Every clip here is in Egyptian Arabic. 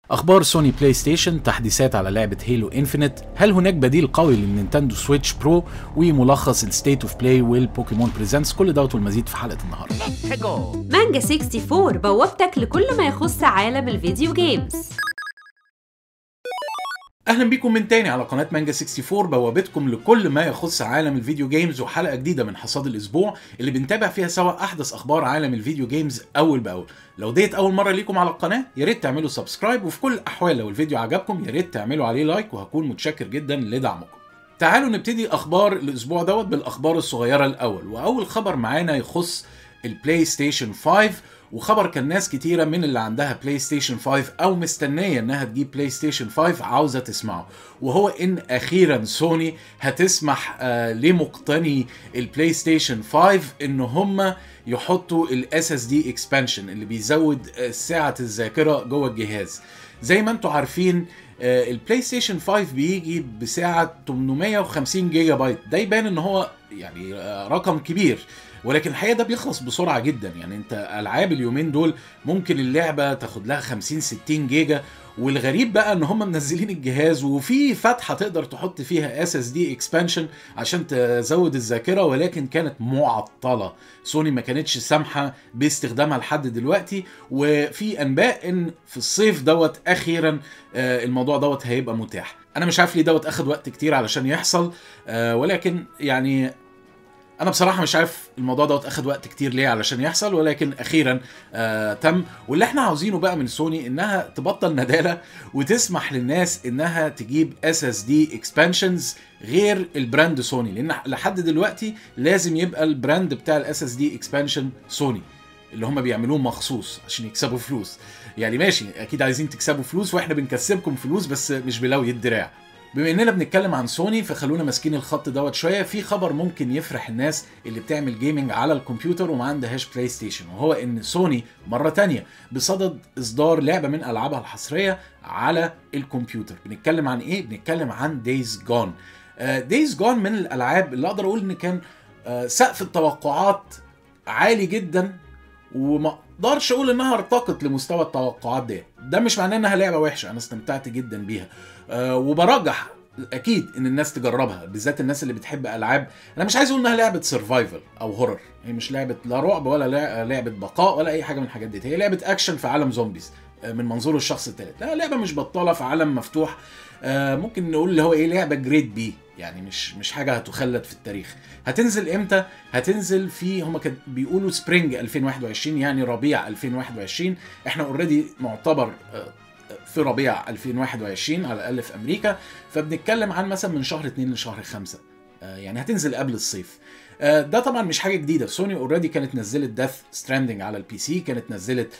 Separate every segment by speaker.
Speaker 1: اخبار سوني بلاي ستيشن تحديثات على لعبه هيلو انفينيت هل هناك بديل قوي للنينتندو سويتش برو وملخص الستيت اوف بلاي والبوكيمون بريزنتس كل دوت والمزيد في حلقه النهارده
Speaker 2: مانجا 64 بوابتك لكل ما يخص عالم الفيديو جيمز
Speaker 1: اهلا بيكم من تاني على قناه مانجا 64 بوابتكم لكل ما يخص عالم الفيديو جيمز وحلقه جديده من حصاد الاسبوع اللي بنتابع فيها سوا احدث اخبار عالم الفيديو جيمز اول باول لو ديت اول مره ليكم على القناه يا ريت تعملوا سبسكرايب وفي كل الاحوال لو الفيديو عجبكم يا ريت تعملوا عليه لايك وهكون متشكر جدا لدعمكم تعالوا نبتدي اخبار الاسبوع دوت بالاخبار الصغيره الاول واول خبر معانا يخص البلاي ستيشن 5 وخبر كان ناس كتيره من اللي عندها بلاي ستيشن 5 او مستنيه انها تجيب بلاي ستيشن 5 عاوزه تسمعه وهو ان اخيرا سوني هتسمح آه لمقتني البلاي ستيشن 5 ان هم يحطوا الاس اس دي اكسبانشن اللي بيزود آه، سعه الذاكره جوه الجهاز زي ما انتم عارفين آه، البلاي ستيشن 5 بيجي بسعه 850 جيجا بايت ده يبان ان هو يعني آه، رقم كبير ولكن الحقيقه ده بيخلص بسرعه جدا يعني انت العاب اليومين دول ممكن اللعبه تاخد لها 50 60 جيجا والغريب بقى ان هم منزلين الجهاز وفي فتحه تقدر تحط فيها اس اس دي اكسبانشن عشان تزود الذاكره ولكن كانت معطله سوني ما كانتش سامحه باستخدامها لحد دلوقتي وفي انباء ان في الصيف دوت اخيرا آه، الموضوع دوت هيبقى متاح انا مش عارف ليه دوت اخد وقت كتير علشان يحصل آه، ولكن يعني انا بصراحه مش عارف الموضوع دوت اخد وقت كتير ليه علشان يحصل ولكن اخيرا آه تم واللي احنا عاوزينه بقى من سوني انها تبطل ندالة وتسمح للناس انها تجيب اس اس دي اكسبانشنز غير البراند سوني لان لحد دلوقتي لازم يبقى البراند بتاع الاس اس دي اكسبانشن سوني اللي هم بيعملوه مخصوص عشان يكسبوا فلوس يعني ماشي اكيد عايزين تكسبوا فلوس واحنا بنكسبكم فلوس بس مش بلوي الدراع بما اننا بنتكلم عن سوني فخلونا ماسكين الخط دوت شويه في خبر ممكن يفرح الناس اللي بتعمل جيمنج على الكمبيوتر وما عندهاش بلاي ستيشن وهو ان سوني مره تانية بصدد اصدار لعبه من العابها الحصريه على الكمبيوتر بنتكلم عن ايه بنتكلم عن دايز جون دايز جون من الالعاب اللي اقدر اقول ان كان آه، سقف التوقعات عالي جدا وما اقدرش اقول انها ارتقت لمستوى التوقعات دي ده مش معناه انها لعبه وحشه انا استمتعت جدا بيها أه وبرجح اكيد ان الناس تجربها بالذات الناس اللي بتحب العاب انا مش عايز اقول انها لعبه سرفايفل او هورر هي مش لعبه لا رعب ولا لع- لعبه بقاء ولا اي حاجه من الحاجات دي هي لعبه اكشن في عالم زومبيز آه، من منظور الشخص الثالث لا لعبه مش بطاله في عالم مفتوح آه، ممكن نقول اللي هو ايه لعبه جريد بي يعني مش مش حاجه هتخلد في التاريخ هتنزل امتى هتنزل في هم كانوا بيقولوا سبرينج 2021 يعني ربيع 2021 احنا اوريدي معتبر آه، في ربيع 2021 على الاقل في امريكا فبنتكلم عن مثلا من شهر 2 لشهر 5 يعني هتنزل قبل الصيف آه، ده طبعا مش حاجه جديده سوني اوريدي كانت نزلت داث ستراندنج على البي سي كانت نزلت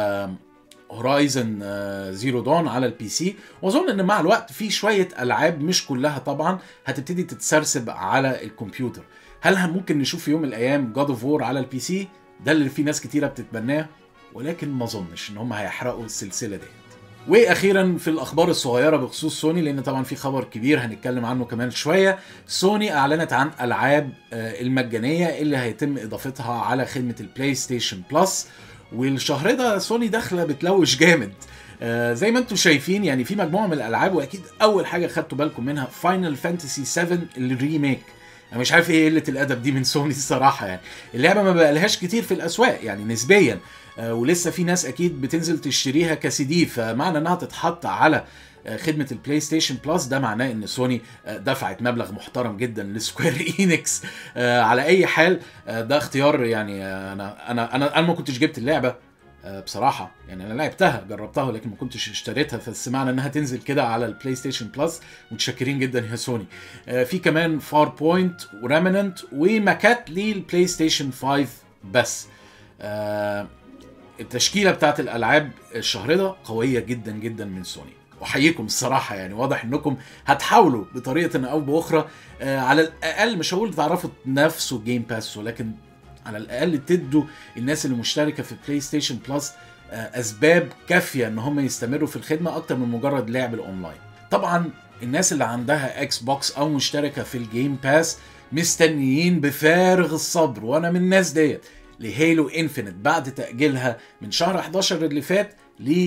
Speaker 1: هورايزن زيرو دون على البي سي واظن ان مع الوقت في شويه العاب مش كلها طبعا هتبتدي تتسرسب على الكمبيوتر هل هم- ممكن نشوف في يوم من الايام جاد اوف وور على البي سي ده اللي في ناس كتيره بتتبناه ولكن ما اظنش ان هم هيحرقوا السلسله ديت واخيرا في الاخبار الصغيره بخصوص سوني لان طبعا في خبر كبير هنتكلم عنه كمان شويه سوني اعلنت عن العاب آه، المجانيه اللي هيتم اضافتها على خدمه البلاي ستيشن بلس والشهر ده سوني داخله بتلوش جامد آه، زي ما انتم شايفين يعني في مجموعه من الالعاب واكيد اول حاجه خدتوا بالكم منها فاينل فانتسي 7 الريميك انا مش عارف ايه قله الادب دي من سوني الصراحه يعني اللعبه ما بقالهاش كتير في الاسواق يعني نسبيا آه، ولسه في ناس اكيد بتنزل تشتريها كسي دي فمعنى انها تتحط على آه، خدمه البلاي ستيشن بلس ده معناه ان سوني آه، دفعت مبلغ محترم جدا لسكوير اينكس آه، على اي حال آه، ده اختيار يعني آه، انا انا انا انا ما كنتش جبت اللعبه آه، بصراحه يعني انا لعبتها جربتها ولكن ما كنتش اشتريتها بس معنى انها تنزل كده على البلاي ستيشن بلس متشكرين جدا يا سوني آه، في كمان فار بوينت ورامننت وماكات للبلاي ستيشن 5 بس آه، التشكيله بتاعت الالعاب الشهر ده قويه جدا جدا من سوني احييكم الصراحه يعني واضح انكم هتحاولوا بطريقه او باخرى آه، على الاقل مش هقول تعرفوا تنافسوا جيم باس ولكن على الاقل تدوا الناس اللي مشتركه في بلاي ستيشن بلس آه، اسباب كافيه ان هم يستمروا في الخدمه اكتر من مجرد لعب الاونلاين طبعا الناس اللي عندها اكس بوكس او مشتركه في الجيم باس مستنيين بفارغ الصبر وانا من الناس ديت لهيلو انفينيت بعد تاجيلها من شهر 11 اللي فات ل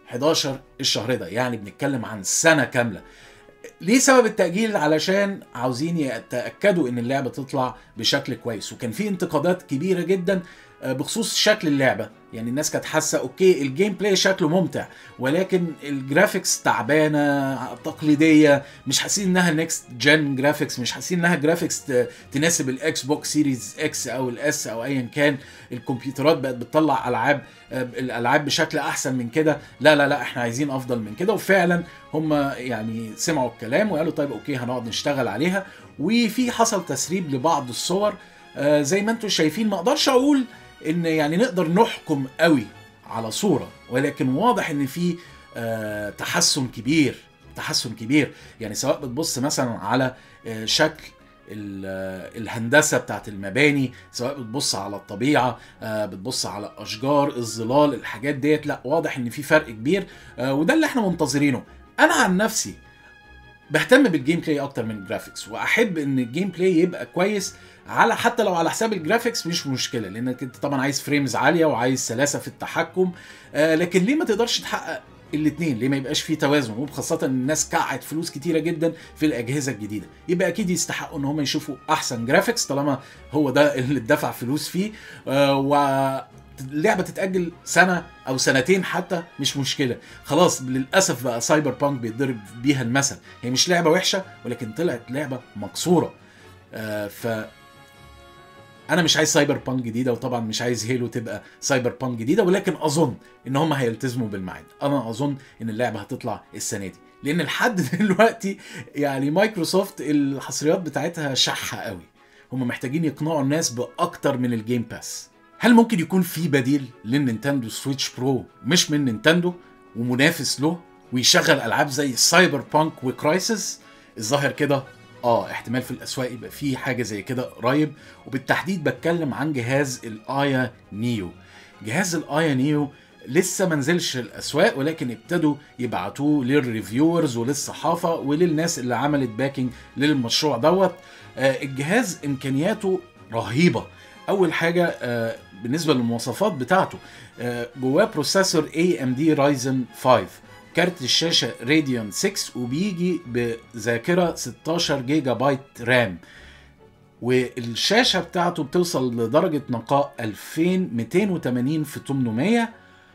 Speaker 1: 11 الشهر ده يعني بنتكلم عن سنه كامله ليه سبب التأجيل علشان عاوزين يتأكدوا ان اللعبة تطلع بشكل كويس وكان في انتقادات كبيرة جدا آه، بخصوص شكل اللعبة يعني الناس كانت حاسة اوكي الجيم بلاي شكله ممتع ولكن الجرافيكس تعبانة تقليدية مش حاسين انها نيكست جن جرافيكس مش حاسين انها جرافيكس ت- تناسب الاكس بوكس سيريز اكس او الاس او ايا كان الكمبيوترات بقت بتطلع العاب آه، الالعاب بشكل احسن من كده لا لا لا احنا عايزين افضل من كده وفعلا هم يعني سمعوا الكلام وقالوا طيب اوكي هنقعد نشتغل عليها وفي حصل تسريب لبعض الصور آه، زي ما انتم شايفين ما اقدرش اقول ان يعني نقدر نحكم قوي على صوره ولكن واضح ان في آه، تحسن كبير تحسن كبير يعني سواء بتبص مثلا على آه، شكل ال- آه، الهندسه بتاعت المباني سواء بتبص على الطبيعه آه، بتبص على اشجار الظلال الحاجات ديت لا واضح ان في فرق كبير آه، وده اللي احنا منتظرينه انا عن نفسي بهتم بالجيم بلاي اكتر من الجرافيكس واحب ان الجيم بلاي يبقى كويس على حتى لو على حساب الجرافيكس مش مشكله لانك انت طبعا عايز فريمز عاليه وعايز سلاسه في التحكم آه لكن ليه ما تقدرش تحقق الاثنين ليه ما يبقاش في توازن وخاصه ان الناس كعت فلوس كتيره جدا في الاجهزه الجديده يبقى اكيد يستحقوا ان هم يشوفوا احسن جرافيكس طالما هو ده اللي اتدفع فلوس فيه آه و اللعبه تتاجل سنه او سنتين حتى مش مشكله خلاص للاسف بقى سايبر بانك بيتضرب بيها المثل هي مش لعبه وحشه ولكن طلعت لعبه مكسوره آه ف انا مش عايز سايبر بانك جديده وطبعا مش عايز هيلو تبقى سايبر بانك جديده ولكن اظن ان هم هيلتزموا بالميعاد انا اظن ان اللعبه هتطلع السنه دي لان لحد دلوقتي يعني مايكروسوفت الحصريات بتاعتها شحه قوي هم محتاجين يقنعوا الناس باكتر من الجيم باس هل ممكن يكون في بديل للنينتندو سويتش برو مش من نينتندو ومنافس له ويشغل العاب زي سايبر بانك وكرايسيس الظاهر كده اه احتمال في الاسواق يبقى في حاجه زي كده قريب وبالتحديد بتكلم عن جهاز الايا نيو جهاز الايا نيو لسه ما نزلش الاسواق ولكن ابتدوا يبعتوه للريفيورز وللصحافه وللناس اللي عملت باكينج للمشروع دوت آه الجهاز امكانياته رهيبه اول حاجه آه بالنسبه للمواصفات بتاعته آه جواه بروسيسور اي ام دي رايزن 5 كارت الشاشه راديون 6 وبيجي بذاكره 16 جيجا بايت رام والشاشه بتاعته بتوصل لدرجه نقاء 2280 في 800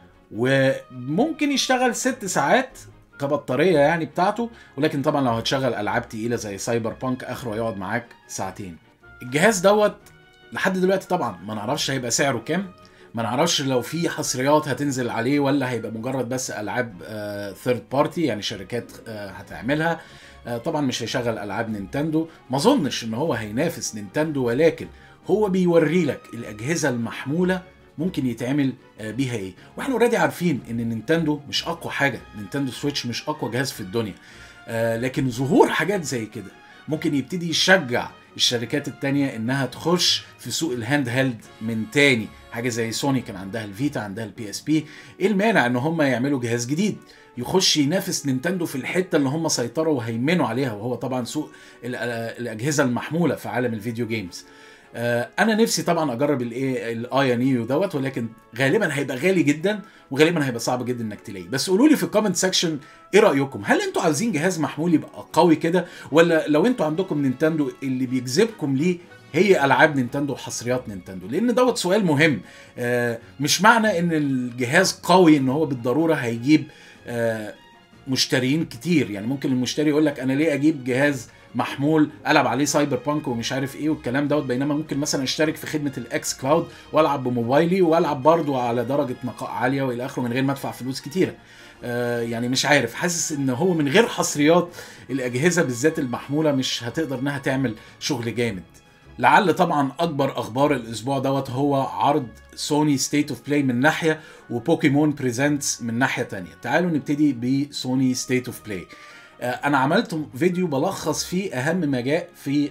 Speaker 1: وممكن يشتغل 6 ساعات كبطاريه يعني بتاعته ولكن طبعا لو هتشغل العاب تقيله زي سايبر بانك اخره يقعد معاك ساعتين الجهاز دوت لحد دلوقتي طبعا ما نعرفش هيبقى سعره كام ما نعرفش لو في حصريات هتنزل عليه ولا هيبقى مجرد بس العاب ثيرد بارتي يعني شركات آه هتعملها آه طبعا مش هيشغل العاب نينتندو ما اظنش ان هو هينافس نينتندو ولكن هو بيوري لك الاجهزه المحموله ممكن يتعمل آه بيها ايه واحنا اوريدي عارفين ان نينتندو مش اقوى حاجه نينتندو سويتش مش اقوى جهاز في الدنيا لكن ظهور حاجات زي كده ممكن يبتدي يشجع الشركات التانية انها تخش في سوق الهاند هيلد من تاني حاجه زي سوني كان عندها الفيتا عندها البي اس بي ايه المانع ان هم يعملوا جهاز جديد يخش ينافس نينتندو في الحته اللي هم سيطروا وهيمنوا عليها وهو طبعا سوق الاجهزه المحموله في عالم الفيديو جيمز انا نفسي طبعا اجرب الايه الايا نيو دوت ولكن غالبا هيبقى غالي جدا وغالبا هيبقى صعب جدا انك تلاقيه بس قولوا لي في الكومنت سيكشن ايه رايكم هل انتوا عايزين جهاز محمول يبقى قوي كده ولا لو انتوا عندكم نينتندو اللي بيجذبكم ليه هي العاب نينتندو وحصريات نينتندو لان دوت سؤال مهم آه مش معنى ان الجهاز قوي ان هو بالضروره هيجيب آه مشترين كتير يعني ممكن المشتري يقول لك انا ليه اجيب جهاز محمول العب عليه سايبر بانك ومش عارف ايه والكلام دوت بينما ممكن مثلا اشترك في خدمه الاكس كلاود والعب بموبايلي والعب برضو على درجه نقاء عاليه والى اخره من غير ما ادفع فلوس كتيره آه يعني مش عارف حاسس ان هو من غير حصريات الاجهزه بالذات المحموله مش هتقدر انها تعمل شغل جامد لعل طبعا اكبر اخبار الاسبوع دوت هو عرض سوني ستيت اوف بلاي من ناحيه وبوكيمون بريزنتس من ناحيه تانية تعالوا نبتدي بسوني ستيت اوف بلاي انا عملت فيديو بلخص فيه اهم ما جاء في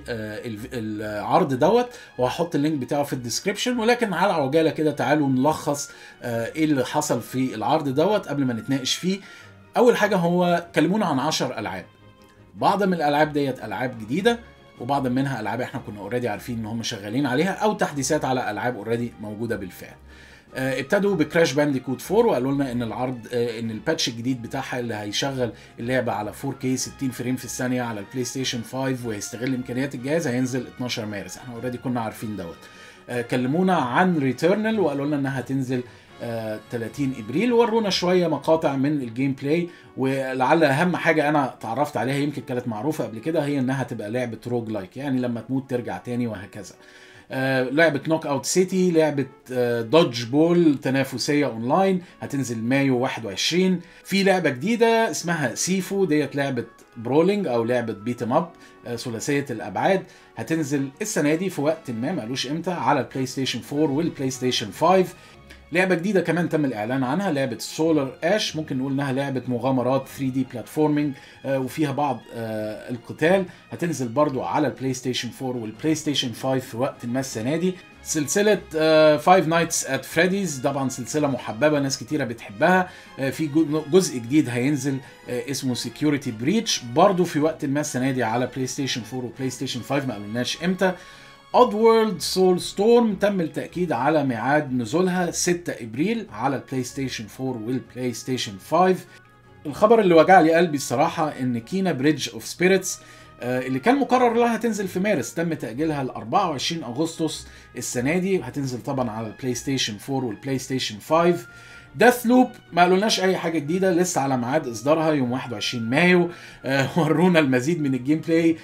Speaker 1: العرض دوت وهحط اللينك بتاعه في الديسكربشن ولكن على عجاله كده تعالوا نلخص ايه اللي حصل في العرض دوت قبل ما نتناقش فيه اول حاجه هو كلمونا عن 10 العاب بعض من الالعاب ديت العاب جديده وبعض منها العاب احنا كنا اوريدي عارفين ان هم شغالين عليها او تحديثات على العاب اوريدي موجوده بالفعل آه، ابتدوا بكراش بانديكوت 4 وقالوا لنا ان العرض آه، ان الباتش الجديد بتاعها اللي هيشغل اللعبه على 4K 60 فريم في الثانيه على البلاي ستيشن 5 وهيستغل امكانيات الجهاز هينزل 12 مارس احنا اوريدي كنا عارفين دوت آه، كلمونا عن ريتيرنال وقالوا لنا انها هتنزل آه، 30 ابريل ورونا شويه مقاطع من الجيم بلاي ولعل اهم حاجه انا تعرفت عليها يمكن كانت معروفه قبل كده هي انها تبقى لعبه روج لايك يعني لما تموت ترجع تاني وهكذا آه، لعبة نوك اوت سيتي لعبة دوج بول تنافسية اونلاين هتنزل مايو 21 في لعبة جديدة اسمها سيفو ديت لعبة برولينج او لعبة بيت ام اب ثلاثية الابعاد هتنزل السنة دي في وقت ما ما قالوش امتى على البلاي ستيشن 4 والبلاي ستيشن 5 لعبة جديدة كمان تم الإعلان عنها لعبة سولار اش ممكن نقول إنها لعبة مغامرات 3 دي بلاتفورمينج وفيها بعض آه، القتال هتنزل برضو على البلاي ستيشن 4 والبلاي ستيشن 5 في وقت ما السنة دي سلسلة فايف نايتس ات فريديز طبعا سلسلة محببة ناس كتيرة بتحبها آه، في جو- جزء جديد هينزل آه، اسمه سكيورتي بريتش برضو في وقت ما السنة دي على بلاي ستيشن 4 وبلاي ستيشن 5 ما قلناش امتى اود وورلد سول ستورم تم التأكيد على ميعاد نزولها 6 ابريل على البلاي ستيشن 4 والبلاي ستيشن 5 الخبر اللي وجع لي قلبي الصراحة ان كينا بريدج اوف سبيريتس اللي كان مقرر لها تنزل في مارس تم تأجيلها ل 24 اغسطس السنة دي هتنزل طبعا على البلاي ستيشن 4 والبلاي ستيشن 5 داث لوب ما قالولناش اي حاجه جديده لسه على ميعاد اصدارها يوم 21 مايو آه ورونا المزيد من الجيم بلاي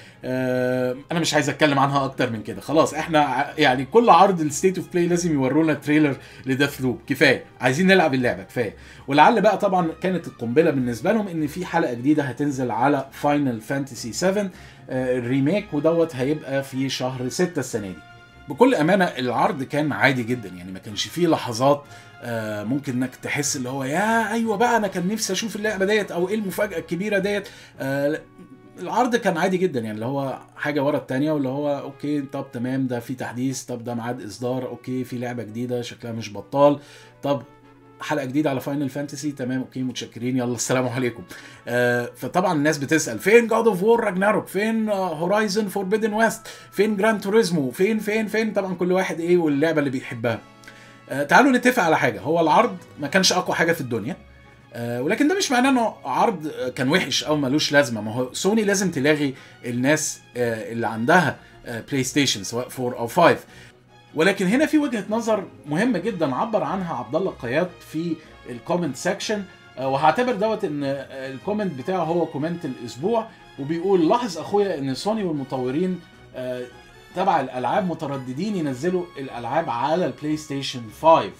Speaker 1: آه انا مش عايز اتكلم عنها اكتر من كده خلاص احنا ع- يعني كل عرض الستيت اوف بلاي لازم يورونا تريلر لداث لوب كفايه عايزين نلعب اللعبه كفايه ولعل بقى طبعا كانت القنبله بالنسبه لهم ان في حلقه جديده هتنزل على فاينل فانتسي 7 آه الريميك ودوت هيبقى في شهر 6 السنه دي بكل امانه العرض كان عادي جدا يعني ما كانش فيه لحظات آه، ممكن انك تحس اللي هو يا ايوه بقى انا كان نفسي اشوف اللعبه ديت او ايه المفاجاه الكبيره ديت آه، لا، العرض كان عادي جدا يعني اللي هو حاجه ورا التانية واللي هو اوكي طب تمام ده في تحديث طب ده ميعاد اصدار اوكي في لعبه جديده شكلها مش بطال طب حلقه جديده على فاينل فانتسي تمام اوكي متشكرين يلا السلام عليكم آه فطبعا الناس بتسال فين جاد اوف وور راجناروك فين هورايزن فوربيدن ويست فين جراند توريزمو فين فين فين طبعا كل واحد ايه واللعبه اللي بيحبها آه تعالوا نتفق على حاجه هو العرض ما كانش اقوى حاجه في الدنيا آه ولكن ده مش معناه انه عرض آه، كان وحش او ملوش لازمه ما هو سوني لازم تلاغي الناس آه، اللي عندها آه، بلاي ستيشن سواء 4 او 5 ولكن هنا في وجهه نظر مهمه جدا عبر عنها عبد الله القياد في الكومنت سيكشن وهعتبر دوت ان آه، الكومنت بتاعه هو كومنت الاسبوع وبيقول لاحظ اخويا ان سوني والمطورين آه، تبع الالعاب مترددين ينزلوا الالعاب على البلاي ستيشن 5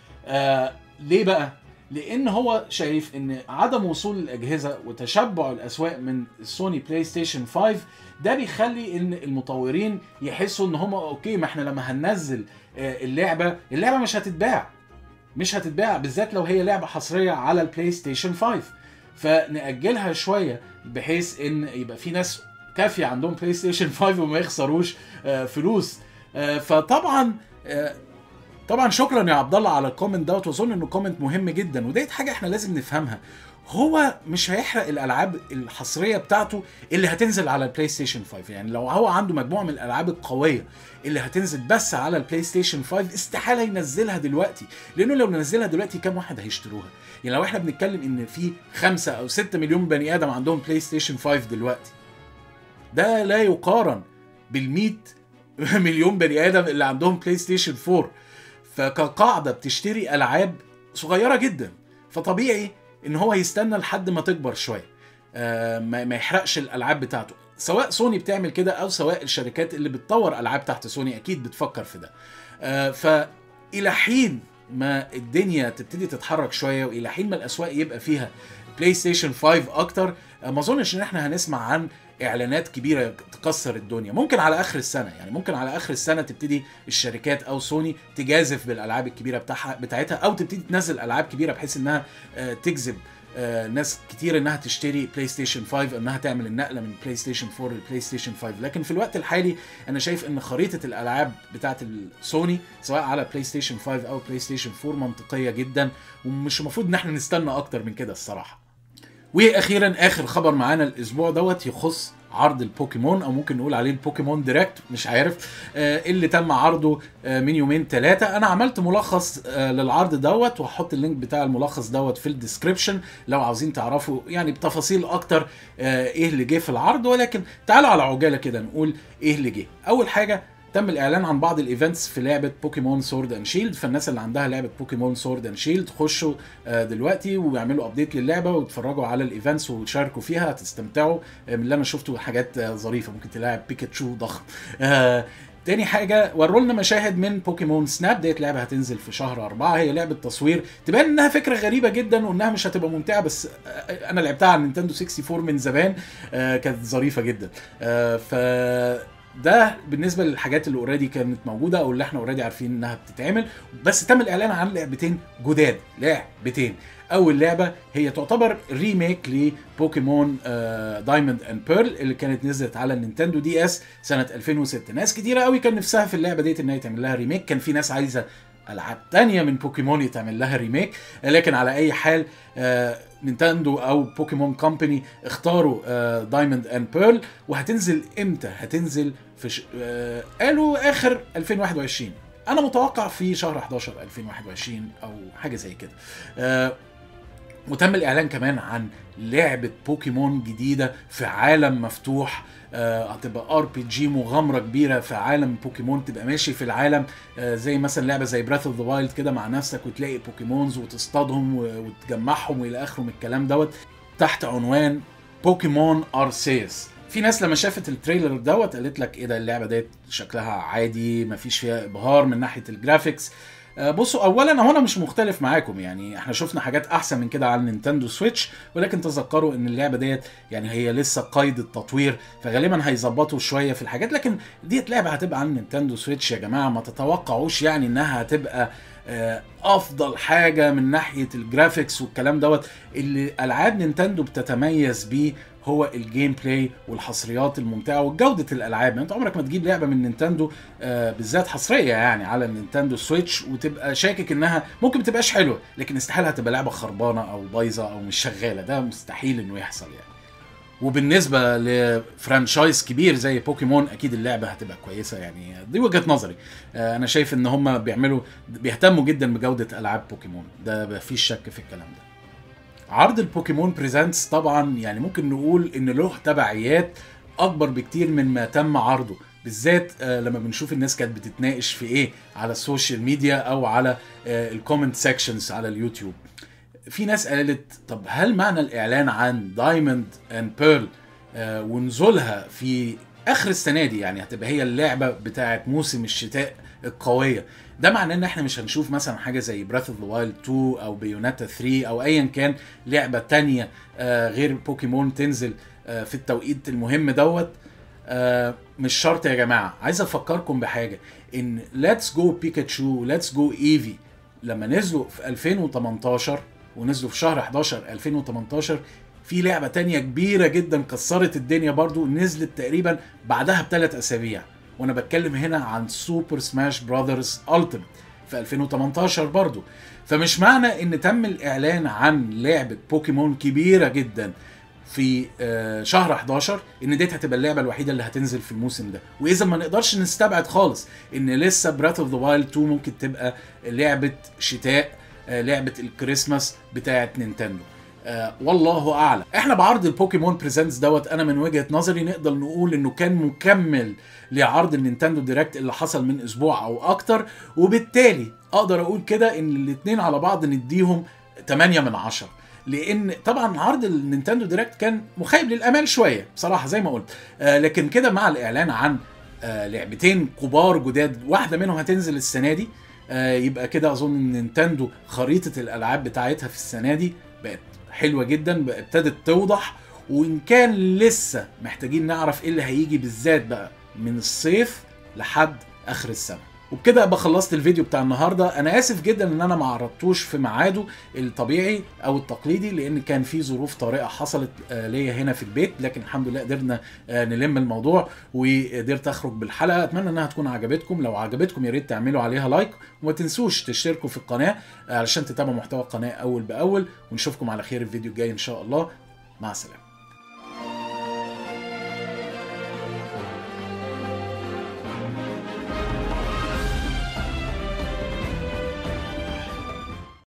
Speaker 1: آه ليه بقى لان هو شايف ان عدم وصول الاجهزه وتشبع الاسواق من السوني بلاي ستيشن 5 ده بيخلي ان المطورين يحسوا ان هم اوكي ما احنا لما هننزل آه، اللعبه اللعبه مش هتتباع مش هتتباع بالذات لو هي لعبه حصريه على البلاي ستيشن 5 فنأجلها شويه بحيث ان يبقى في ناس كافيه عندهم بلاي ستيشن 5 وما يخسروش آه، فلوس آه، فطبعا آه، طبعا شكرا يا عبد الله على الكومنت دوت واظن انه كومنت مهم جدا وديت حاجه احنا لازم نفهمها هو مش هيحرق الالعاب الحصريه بتاعته اللي هتنزل على البلاي ستيشن 5 يعني لو هو عنده مجموعه من الالعاب القويه اللي هتنزل بس على البلاي ستيشن 5 استحاله ينزلها دلوقتي لانه لو نزلها دلوقتي كام واحد هيشتروها يعني لو احنا بنتكلم ان في 5 او 6 مليون بني ادم عندهم بلاي ستيشن 5 دلوقتي ده لا يقارن بال 100 مليون بني ادم اللي عندهم بلاي ستيشن 4 فكقاعده بتشتري العاب صغيره جدا فطبيعي ان هو يستنى لحد ما تكبر شويه آه ما ما يحرقش الالعاب بتاعته سواء سوني بتعمل كده او سواء الشركات اللي بتطور العاب تحت سوني اكيد بتفكر في ده آه فالى حين ما الدنيا تبتدي تتحرك شويه والى حين ما الاسواق يبقى فيها بلاي ستيشن 5 اكتر آه ما اظنش ان احنا هنسمع عن اعلانات كبيره تكسر الدنيا ممكن على اخر السنه يعني ممكن على اخر السنه تبتدي الشركات او سوني تجازف بالالعاب الكبيره بتاعها بتاعتها او تبتدي تنزل العاب كبيره بحيث انها آه، تجذب آه، ناس كتير انها تشتري بلاي ستيشن 5 انها تعمل النقله من بلاي ستيشن 4 لبلاي ستيشن 5 لكن في الوقت الحالي انا شايف ان خريطه الالعاب بتاعت السوني سواء على بلاي ستيشن 5 او بلاي ستيشن 4 منطقيه جدا ومش المفروض ان احنا نستنى اكتر من كده الصراحه واخيرا اخر خبر معانا الاسبوع دوت يخص عرض البوكيمون او ممكن نقول عليه البوكيمون دايركت مش عارف آه، اللي تم عرضه آه، من يومين ثلاثه انا عملت ملخص آه، للعرض دوت وهحط اللينك بتاع الملخص دوت في الديسكربشن لو عاوزين تعرفوا يعني بتفاصيل اكتر آه، ايه اللي جه في العرض ولكن تعالوا على عجاله كده نقول ايه اللي جه اول حاجه تم الاعلان عن بعض الايفنتس في لعبه بوكيمون سورد اند شيلد فالناس اللي عندها لعبه بوكيمون سورد اند شيلد خشوا آه، دلوقتي ويعملوا ابديت للعبه ويتفرجوا على الايفنتس وتشاركوا فيها هتستمتعوا آه، من اللي انا شفته حاجات آه، ظريفه ممكن تلاعب بيكاتشو ضخم آه، تاني حاجة وروا لنا مشاهد من بوكيمون سناب ديت لعبة هتنزل في شهر أربعة هي لعبة تصوير تبان إنها فكرة غريبة جدا وإنها مش هتبقى ممتعة بس آه، أنا لعبتها على نينتندو 64 من زمان آه، كانت ظريفة جدا آه، ف ده بالنسبه للحاجات اللي اوريدي كانت موجوده او اللي احنا اوريدي عارفين انها بتتعمل بس تم الاعلان عن لعبتين جداد لعبتين اول لعبه هي تعتبر ريميك لبوكيمون دايموند اند بيرل اللي كانت نزلت على النينتندو دي اس سنه 2006 ناس كتيره قوي كان نفسها في اللعبه ديت ان هي تعمل لها ريميك كان في ناس عايزه العاب تانية من بوكيمون يتعمل لها ريميك لكن على اي حال آه، نينتندو او بوكيمون كومباني اختاروا دايموند اند بيرل وهتنزل امتى هتنزل في ش... آه، قالوا اخر 2021 انا متوقع في شهر 11 2021 او حاجه زي كده آه، وتم الاعلان كمان عن لعبه بوكيمون جديده في عالم مفتوح آه، هتبقى ار بي جي مغامره كبيره في عالم بوكيمون تبقى ماشي في العالم آه، زي مثلا لعبه زي براث اوف ذا وايلد كده مع نفسك وتلاقي بوكيمونز وتصطادهم و- وتجمعهم والى اخره من الكلام دوت تحت عنوان بوكيمون ارسيس في ناس لما شافت التريلر دوت قالت لك ايه ده اللعبه ديت شكلها عادي مفيش فيها ابهار من ناحيه الجرافيكس آه، بصوا اولا هو انا مش مختلف معاكم يعني احنا شفنا حاجات احسن من كده على النينتندو سويتش ولكن تذكروا ان اللعبه ديت يعني هي لسه قيد التطوير فغالبا هيظبطوا شويه في الحاجات لكن ديت لعبه هتبقى على النينتندو سويتش يا جماعه ما تتوقعوش يعني انها هتبقى آه، افضل حاجه من ناحيه الجرافيكس والكلام دوت اللي العاب نينتندو بتتميز بيه هو الجيم بلاي والحصريات الممتعه وجوده الالعاب يعني انت عمرك ما تجيب لعبه من نينتندو آه، بالذات حصريه يعني على النينتندو سويتش وتبقى شاكك انها ممكن ما تبقاش حلوه لكن استحاله هتبقى لعبه خربانه او بايظه او مش شغاله ده مستحيل انه يحصل يعني وبالنسبه لفرانشايز كبير زي بوكيمون اكيد اللعبه هتبقى كويسه يعني دي وجهه نظري آه، انا شايف ان هم بيعملوا بيهتموا جدا بجوده العاب بوكيمون ده مفيش شك في الكلام ده عرض البوكيمون بريزنتس طبعا يعني ممكن نقول ان له تبعيات اكبر بكتير من ما تم عرضه بالذات آه، لما بنشوف الناس كانت بتتناقش في ايه على السوشيال ميديا او على الكومنت سيكشنز على اليوتيوب في ناس قالت طب هل معنى الاعلان عن دايموند اند بيرل ونزولها في اخر السنه دي يعني هتبقى هي اللعبه بتاعه موسم الشتاء القويه ده معناه ان احنا مش هنشوف مثلا حاجه زي براث اوف ذا وايلد 2 او بيوناتا 3 او ايا كان لعبه تانية آه، غير بوكيمون تنزل آه، في التوقيت المهم دوت آه، مش شرط يا جماعه عايز افكركم بحاجه ان ليتس جو بيكاتشو ليتس جو ايفي لما نزلوا في 2018 ونزلوا في شهر 11 2018 في لعبه تانية كبيره جدا كسرت الدنيا برضو نزلت تقريبا بعدها بثلاث اسابيع وانا بتكلم هنا عن سوبر سماش براذرز التيمت في 2018 برضو فمش معنى ان تم الاعلان عن لعبه بوكيمون كبيره جدا في آه، شهر 11 ان ديت هتبقى اللعبه الوحيده اللي هتنزل في الموسم ده واذا ما نقدرش نستبعد خالص ان لسه براث اوف ذا وايلد 2 ممكن تبقى لعبه شتاء آه، لعبه الكريسماس بتاعه نينتندو آه والله اعلم احنا بعرض البوكيمون بريزنتس دوت انا من وجهه نظري نقدر نقول انه كان مكمل لعرض النينتندو دايركت اللي حصل من اسبوع او اكتر وبالتالي اقدر اقول كده ان الاتنين على بعض نديهم 8 من 10 لان طبعا عرض النينتندو دايركت كان مخيب للامال شويه بصراحه زي ما قلت آه لكن كده مع الاعلان عن آه لعبتين كبار جداد واحده منهم هتنزل السنه دي آه يبقى كده اظن ان نينتندو خريطه الالعاب بتاعتها في السنه دي بقت حلوه جدا بقى ابتدت توضح وان كان لسه محتاجين نعرف ايه اللي هيجي بالذات بقى من الصيف لحد اخر السنه وبكده ابقى خلصت الفيديو بتاع النهارده انا اسف جدا ان انا ما عرضتوش في ميعاده الطبيعي او التقليدي لان كان في ظروف طارئه حصلت آه، ليا هنا في البيت لكن الحمد لله قدرنا آه، نلم الموضوع وقدرت اخرج بالحلقه اتمنى انها تكون عجبتكم لو عجبتكم يا ريت تعملوا عليها لايك وما تنسوش تشتركوا في القناه آه، علشان تتابعوا محتوى القناه اول باول ونشوفكم على خير الفيديو الجاي ان شاء الله مع السلامه